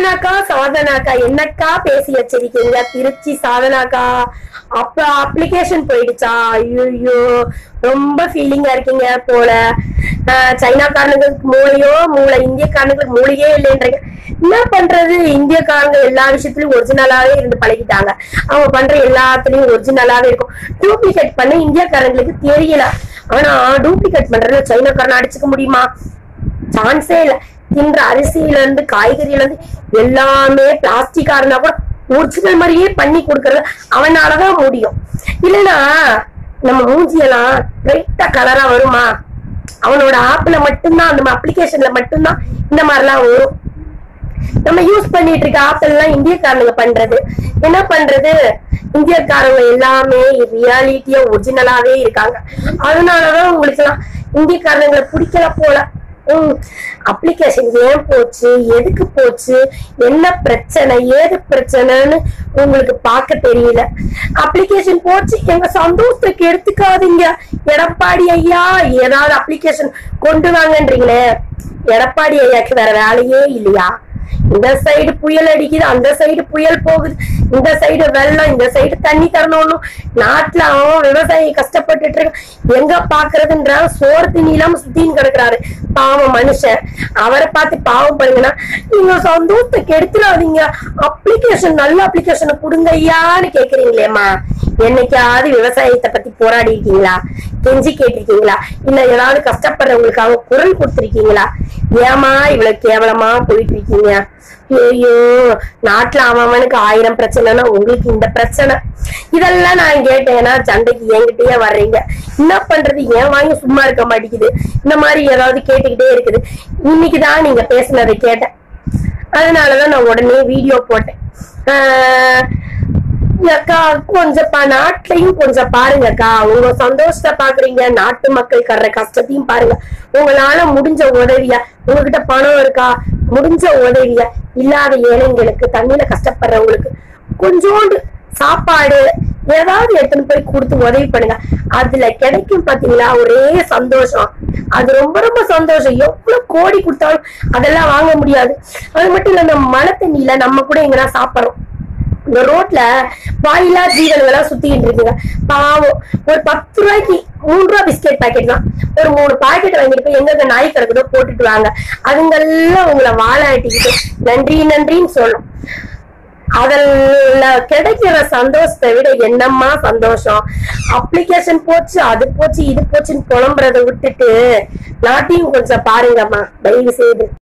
சாதனாக்கா சாதனாக்கா என்னக்கா பேசி வச்சிருக்கீங்க திருச்சி சாதனாக்கா அப்ப அப்ளிகேஷன் போயிடுச்சா ஐயோ ரொம்ப ஃபீலிங்கா இருக்கீங்க போல ஆஹ் சைனாக்காரனுக்கு மூளையோ மூளை இந்தியக்காரனுக்கு மூளையே இல்லைன்றீங்க என்ன பண்றது இந்தியக்காரங்க எல்லா விஷயத்துலயும் ஒரிஜினலாவே இருந்து பழகிட்டாங்க அவங்க பண்ற எல்லாத்துலயும் ஒரிஜினலாவே இருக்கும் டூப்ளிகேட் பண்ண இந்தியக்காரங்களுக்கு தெரியல ஆனா டூப்ளிகேட் பண்றதுல சைனாக்காரன் அடிச்சுக்க முடியுமா சான்ஸே இல்ல தின்ற அரிசியில இருந்து காய்கறியில இருந்து எல்லாமே பிளாஸ்டிக்கா இருந்தா கூட ஒரிஜினல் மாதிரியே பண்ணி கொடுக்கறது அவனாலதான் முடியும் இல்லைன்னா நம்ம மூஞ்சியெல்லாம் பிரைட்டா கலரா வருமா அவனோட ஆப்ல மட்டும்தான் அந்த அப்ளிகேஷன்ல மட்டும்தான் இந்த மாதிரிலாம் வரும் நம்ம யூஸ் பண்ணிட்டு இருக்க ஆப்பிள் எல்லாம் இந்தியக்காரங்க பண்றது என்ன பண்றது இந்தியக்காரங்க எல்லாமே ரியாலிட்டியா ஒரிஜினலாவே இருக்காங்க அதனாலதான் உங்களுக்கு எல்லாம் இந்தியக்காரங்களை பிடிக்கல போல உம் அப்ளிகேஷன் ஏன் போச்சு எதுக்கு போச்சு என்ன பிரச்சனை ஏது பிரச்சனைன்னு உங்களுக்கு பார்க்க தெரியல அப்ளிகேஷன் போச்சு எங்க சந்தோஷத்துக்கு எடுத்துக்காதீங்க எடப்பாடி ஐயா ஏதாவது அப்ளிகேஷன் கொண்டு வாங்கன்றீங்களே எடப்பாடி ஐயாக்கு வேற வேலையே இல்லையா இந்த சைடு புயல் அடிக்குது அந்த சைடு புயல் போகுது இந்த சைடு வெள்ளம் இந்த சைடு தண்ணி தரணும் நாட்டுல அவன் விவசாயி கஷ்டப்பட்டுட்டு இருக்கான் எங்க பாக்குறதுன்ற சோறு தண்ணி இல்லாம சுத்தின்னு கிடக்குறாரு பாவம் மனுஷன் அவரை பார்த்து பாவம் பண்ணுங்கன்னா நீங்க சந்தோஷத்தை கெடுத்துடாதீங்க அப்ளிகேஷன் நல்ல அப்ளிகேஷனை கொடுங்க ஐயான்னு கேக்குறீங்களேம்மா என்னைக்காவது விவசாயத்தை பத்தி போராடி இருக்கீங்களா கெஞ்சி கேட்டிருக்கீங்களா இல்ல ஏதாவது கஷ்டப்படுறவங்களுக்காக குரல் கொடுத்திருக்கீங்களா ஏமா இவ்வளவு கேவலமா போயிட்டு இருக்கீங்க ஐயோ நாட்டுல அவன் அவனுக்கு ஆயிரம் பிரச்சனைனா உங்களுக்கு இந்த பிரச்சனை இதெல்லாம் நான் கேட்டேன்னா சண்டைக்கு என்கிட்டயே வர்றீங்க என்ன பண்றது ஏன் வாங்கி சும்மா இருக்க மாட்டேங்குது இந்த மாதிரி ஏதாவது கேட்டுக்கிட்டே இருக்குது இன்னைக்குதான் நீங்க பேசுனதை கேட்டேன் அதனாலதான் நான் உடனே வீடியோ போட்டேன் ஆஹ் அக்கா கொஞ்சம் பா- நாட்டுலயும் கொஞ்சம் பாருங்கக்கா உங்க சந்தோஷத்தை பாக்குறீங்க நாட்டு மக்கள் கடுற கஷ்டத்தையும் பாருங்க உங்களால முடிஞ்ச உதவியா உங்ககிட்ட பணம் இருக்கா முடிஞ்ச உதவியா இல்லாத ஏழைங்களுக்கு தண்ணியில கஷ்டப்படுறவங்களுக்கு கொஞ்சோண்டு சாப்பாடு ஏதாவது எடுத்துன்னு போய் கொடுத்து உதவி பண்ணுங்க அதுல கிடைக்கும் பாத்தீங்களா ஒரே சந்தோஷம் அது ரொம்ப ரொம்ப சந்தோஷம் எவ்வளவு கோடி கொடுத்தாலும் அதெல்லாம் வாங்க முடியாது அது மட்டும் இல்ல நம்ம மழை தண்ணியில நம்ம கூட எங்கன்னா சாப்பிடுறோம் இந்த ரோட்ல வாயிலா ஜீவன்களா சுத்திக்கிட்டு இருக்குங்க பாவம் ஒரு பத்து ரூபாய்க்கு மூணு ரூபா பிஸ்கெட் பாக்கெட் தான் ஒரு மூணு பாக்கெட் வாங்கிட்டு போய் எங்க நாய் கிடக்குதோ போட்டுட்டு வாங்க அதுங்கெல்லாம் உங்களை வாழாட்டிக்கிட்டு நன்றி நன்றின்னு சொல்லும் அதுல கிடைக்கிற சந்தோஷத்தை விட என்னம்மா சந்தோஷம் அப்ளிகேஷன் போச்சு அது போச்சு இது போச்சுன்னு புலம்புறதை விட்டுட்டு நாட்டையும் கொஞ்சம் பாருங்கம்மா தயவு செய்து